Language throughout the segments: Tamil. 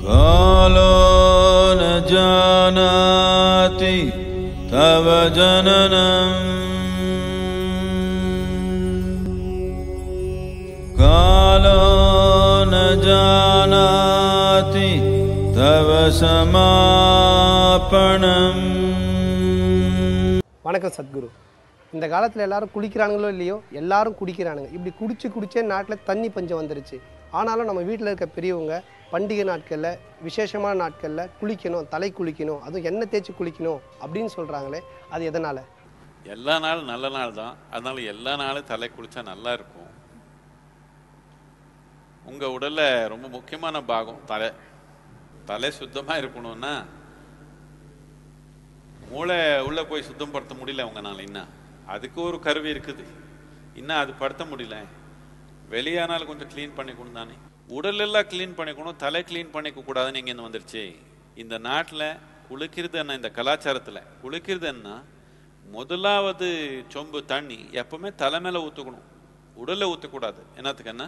कालो न जानाति तव जननम् कालो न जानाति तव समापनम् வணக்கம் சத்குரு இந்த காலத்தில் எல்லாரும் குளிக்கிறானுங்களோ இல்லையோ எல்லாரும் குடிக்கிறானுங்க இப்படி குடிச்சு குடிச்சே நாட்டில் தண்ணி பஞ்சம் வந்துருச்சு ஆனாலும் நம்ம வீட்டில் இருக்க பெரியவங்க பண்டிகை நாட்களில் விசேஷமான நாட்களில் குளிக்கணும் தலை குளிக்கணும் அதுவும் எண்ணெய் தேய்ச்சி குளிக்கணும் அப்படின்னு சொல்கிறாங்களே அது எதனால் எல்லா நாளும் நல்ல நாள் தான் அதனால எல்லா நாளும் தலை குளிச்சா நல்லா இருக்கும் உங்க உடல்ல ரொம்ப முக்கியமான பாகம் தலை தலை சுத்தமா இருக்கணும்னா மூளை உள்ள போய் சுத்தப்படுத்த முடியல உங்கனால இன்னும் அதுக்கு ஒரு கருவி இருக்குது இன்னும் அது படுத்த முடியல வெளியானாலும் கொஞ்சம் க்ளீன் பண்ணிக்கணும் தானே உடல் எல்லாம் க்ளீன் பண்ணிக்கணும் தலை க்ளீன் பண்ணிக்க கூடாதுன்னு இங்க இருந்து வந்துருச்சு இந்த நாட்டில் குளிக்கிறது என்ன இந்த கலாச்சாரத்தில் குளிக்கிறது என்ன முதலாவது சொம்பு தண்ணி எப்பவுமே தலை மேல ஊற்றுக்கணும் உடல்ல ஊற்றக்கூடாது என்னத்துக்கு என்ன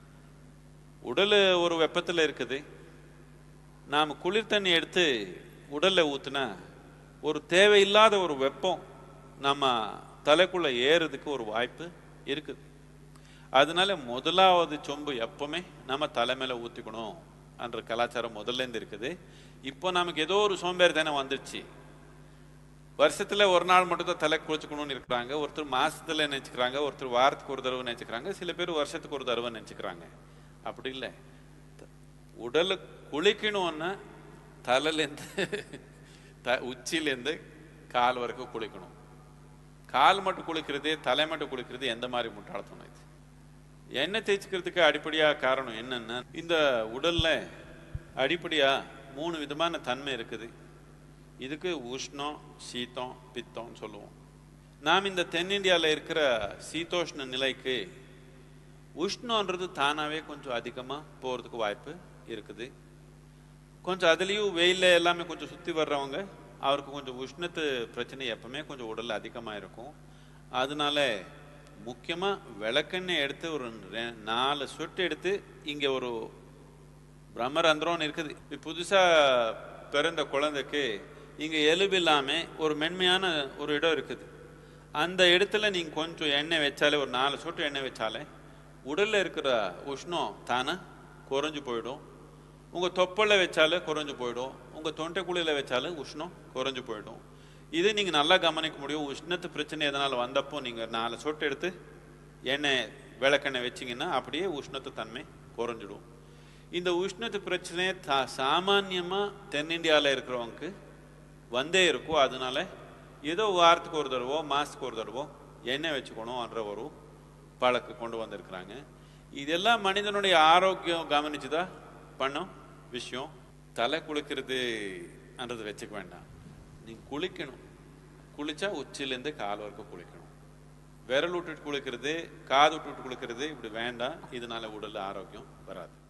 உடல் ஒரு வெப்பத்தில் இருக்குது நாம் குளிர் தண்ணி எடுத்து உடல்ல ஊத்துனா ஒரு தேவையில்லாத ஒரு வெப்பம் நம்ம தலைக்குள்ள ஏறுறதுக்கு ஒரு வாய்ப்பு இருக்குது அதனால முதலாவது சொம்பு எப்பவுமே நம்ம தலை மேல ஊத்திக்கணும் என்ற கலாச்சாரம் முதல்ல இருந்து இருக்குது இப்போ நமக்கு ஏதோ ஒரு சோம்பேறி தானே வந்துடுச்சு வருஷத்துல ஒரு நாள் மட்டும் தான் தலை குளிச்சுக்கணும்னு இருக்கிறாங்க ஒருத்தர் மாசத்துல நினைச்சுக்கிறாங்க ஒருத்தர் வாரத்துக்கு ஒரு தடவை நினைச்சுக்கிறாங்க சில பேர் வருஷத்துக்கு ஒரு தடவை நினைச்சுக்கிறாங்க அப்படி இல்லை உடலை குளிக்கணும்னா தலையிலேருந்து த உச்சியிலேருந்து கால் வரைக்கும் குளிக்கணும் கால் மட்டும் குளிக்கிறது தலை மட்டும் குளிக்கிறது எந்த மாதிரி முட்டாளத்தனம் இது எண்ணெய் தேய்ச்சிக்கிறதுக்கு அடிப்படையா காரணம் என்னன்னா இந்த உடல்ல அடிப்படையா மூணு விதமான தன்மை இருக்குது இதுக்கு உஷ்ணம் சீத்தம் பித்தம்னு சொல்லுவோம் நாம் இந்த தென்னிந்தியாவில் இருக்கிற சீதோஷ்ண நிலைக்கு உஷ்ணன்றது தானாகவே கொஞ்சம் அதிகமாக போகிறதுக்கு வாய்ப்பு இருக்குது கொஞ்சம் அதுலேயும் வெயிலில் எல்லாமே கொஞ்சம் சுற்றி வர்றவங்க அவருக்கு கொஞ்சம் உஷ்ணத்து பிரச்சனை எப்பவுமே கொஞ்சம் உடல்ல அதிகமாக இருக்கும் அதனால முக்கியமாக விளக்கெண்ணெய் எடுத்து ஒரு ரெ- நாலு சொட்டு எடுத்து இங்கே ஒரு பிரம்மரந்திரம்னு இருக்குது இப்போ புதுசாக பிறந்த குழந்தைக்கு இங்கே எலும்பு இல்லாமல் ஒரு மென்மையான ஒரு இடம் இருக்குது அந்த இடத்துல நீங்கள் கொஞ்சம் எண்ணெய் வச்சாலே ஒரு நாலு சொட்டு எண்ணெய் வச்சாலே உடலில் இருக்கிற உஷ்ணம் தானே குறைஞ்சு போயிடும் உங்கள் தொப்பலில் வச்சாலே குறைஞ்சு போயிடும் உங்கள் தொண்டைக்குழியில் வச்சாலும் உஷ்ணம் குறைஞ்சு போயிடும் இது நீங்கள் நல்லா கவனிக்க முடியும் உஷ்ணத்து பிரச்சனை எதனால் வந்தப்போ நீங்கள் நாலு சொட்டு எடுத்து எண்ணெய் விளக்கெண்ணெய் வச்சிங்கன்னா அப்படியே உஷ்ணத்து தன்மை குறைஞ்சிடும் இந்த உஷ்ணத்து பிரச்சனை தா சாமான்யமாக தென்னிந்தியாவில் இருக்கிறவங்களுக்கு வந்தே இருக்கும் அதனால ஏதோ வாரத்துக்கு ஒரு தடவோ மாதத்துக்கு ஒரு தடவோ எண்ணெய் வச்சுக்கணும்ன்ற ஒரு பழக்க கொண்டு வந்திருக்கிறாங்க இதெல்லாம் மனிதனுடைய ஆரோக்கியம் கவனிச்சு தான் பண்ணும் விஷயம் தலை குளிக்கிறதுன்றது வச்சுக்க வேண்டாம் நீ குளிக்கணும் குளிச்சா உச்சிலேருந்து கால் வரைக்கும் குளிக்கணும் விரல் விட்டுட்டு குளிக்கிறது காது விட்டுட்டு குளிக்கிறது இப்படி வேண்டாம் இதனால உடல்ல ஆரோக்கியம் வராது